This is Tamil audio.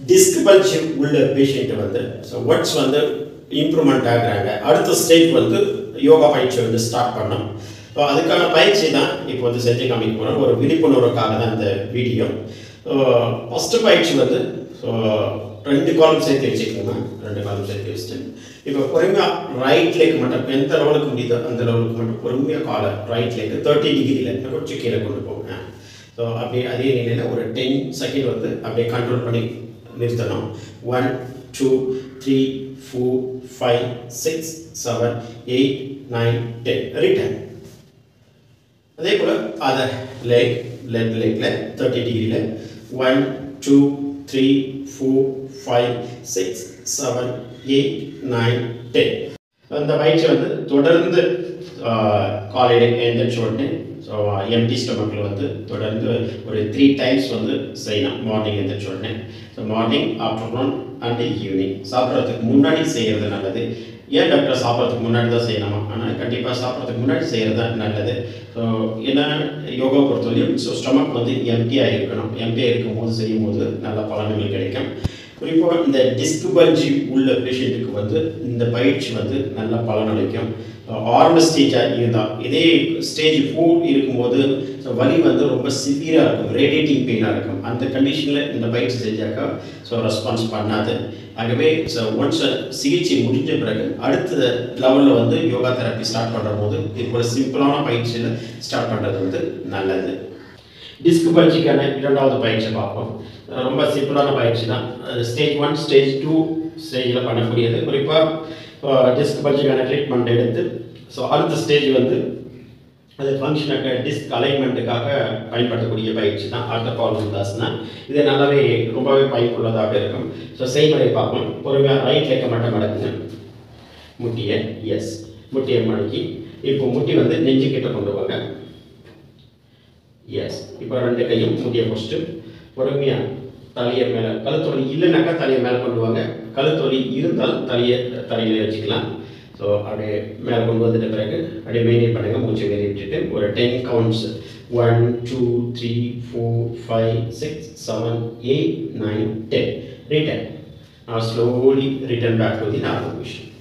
டிஸ்க் பல்ஜ் உள்ள பேஷண்ட் வந்து ஸோ ஒன்ஸ் வந்து இம்ப்ரூவ்மெண்ட் ஆகுறாங்க அடுத்த ஸ்டேஜ் வந்து யோகா பயிற்சி வந்து ஸ்டார்ட் பண்ணோம் ஸோ அதுக்கான பயிற்சி தான் இப்போ வந்து செஞ்சு காமிக்க போகிறோம் ஒரு விழிப்புணர்வுக்காக தான் இந்த வீடியோ ஃபஸ்ட்டு பயிற்சி வந்து ஸோ ரெண்டு காலம் சேர்த்து வச்சுக்கோங்க ரெண்டு காலம் சேர்த்து வச்சுட்டு இப்போ பொறுமையாக ரைட் லெக் மட்டும் எந்த லெவலுக்கு முடியுதோ அந்த லெவலுக்கு மட்டும் பொறுமையாக காலை ரைட் லெக் தேர்ட்டி டிகிரியில் கொஞ்சம் கீழே கொண்டு போங்க ஸோ அப்படியே அதே நிலையில் ஒரு டென் செகண்ட் வந்து அப்படியே கண்ட்ரோல் பண்ணி நிறுத்தணும் one two three four five six seven eight nine ten return அதே போல் அதர் லெக் லெஃப்ட் லெக்கில் தேர்ட்டி டிகிரியில் one two three four five six seven eight nine ten அந்த பயிற்சி வந்து தொடர்ந்து காலையில் எழுந்திரிச்ச உடனே ஸோ எம்டி ஸ்டொமக்கில் வந்து தொடர்ந்து ஒரு த்ரீ டைம்ஸ் வந்து செய்யணும் மார்னிங் எழுந்திரிச்ச உடனே so morning afternoon and evening சாப்பிட்றதுக்கு முன்னாடி செய்கிறது நல்லது ஏன் டாக்டர் சாப்பிட்றதுக்கு முன்னாடி தான் செய்யணுமா ஆனால் கண்டிப்பாக சாப்பிட்றதுக்கு முன்னாடி செய்கிறது தான் நல்லது ஸோ ஏன்னா யோகா பொறுத்தவரையும் ஸோ ஸ்டொமக் வந்து எம்டியாக இருக்கணும் எம்டியாக இருக்கும் போது செய்யும் போது நல்ல பலன்கள் கிடைக்கும் குறிப்பாக இந்த டிஸ்க் பல்ஜி உள்ள பேஷண்ட்டுக்கு வந்து இந்த பயிற்சி வந்து நல்ல பலனளிக்கும் ஆரம்ப ஸ்டேஜாக இருந்தால் இதே ஸ்டேஜ் ஃபோர் இருக்கும்போது ஸோ வலி வந்து ரொம்ப சிவியராக இருக்கும் ரேடியேட்டிங் பெயினாக இருக்கும் அந்த கண்டிஷனில் இந்த பயிற்சி செஞ்சாக்கா ஸோ ரெஸ்பான்ஸ் பண்ணாது ஆகவே ஸோ ஒன்ஸ் சிகிச்சை முடிஞ்ச பிறகு அடுத்த லெவலில் வந்து யோகா தெரப்பி ஸ்டார்ட் பண்ணுற போது இது போல சிம்பிளான பயிற்சியில் ஸ்டார்ட் பண்ணுறது வந்து நல்லது டிஸ்க் பயிற்சிக்கான இரண்டாவது பயிற்சி பார்ப்போம் ரொம்ப சிம்பிளான பயிற்சி தான் ஸ்டேஜ் ஒன் ஸ்டேஜ் டூ ஸ்டேஜில் பண்ணக்கூடியது குறிப்பாக டிஸ்க் பயிற்சிக்கான ட்ரீட்மெண்ட் எடுத்து ஸோ அடுத்த ஸ்டேஜ் வந்து அது ஃபங்க்ஷனுக்கு டிஸ்க் அலைன்மெண்ட்டுக்காக பயன்படுத்தக்கூடிய பயிற்சி தான் அடுத்த பால்முதாஸ்னா இது நல்லாவே ரொம்பவே பயனுள்ளதாக இருக்கும் ஸோ செய்முறை பார்ப்போம் பொறுமையாக ரைட் லெக்க மட்டும் மடக்குங்க முட்டியை எஸ் முட்டியை மடக்கி இப்போ முட்டி வந்து நெஞ்சு கிட்ட கொண்டு வாங்க எஸ் இப்போ ரெண்டு கையும் முட்டியை பிடிச்சிட்டு பொறுமையாக தலையை மேலே கழுத்தொலி இல்லைனாக்கா தலையை மேலே கொண்டு வாங்க கழுத்தொலி இருந்தால் தலையை தலையில் வச்சுக்கலாம் ஸோ அப்படியே மேலே கொண்டு வந்துட்ட பிறகு அப்படியே மெயின்டைன் பண்ணுங்கள் மூச்சு வெளியே விட்டுட்டு ஒரு ten counts one two three four five six seven eight nine ten return now slowly return back to the normal position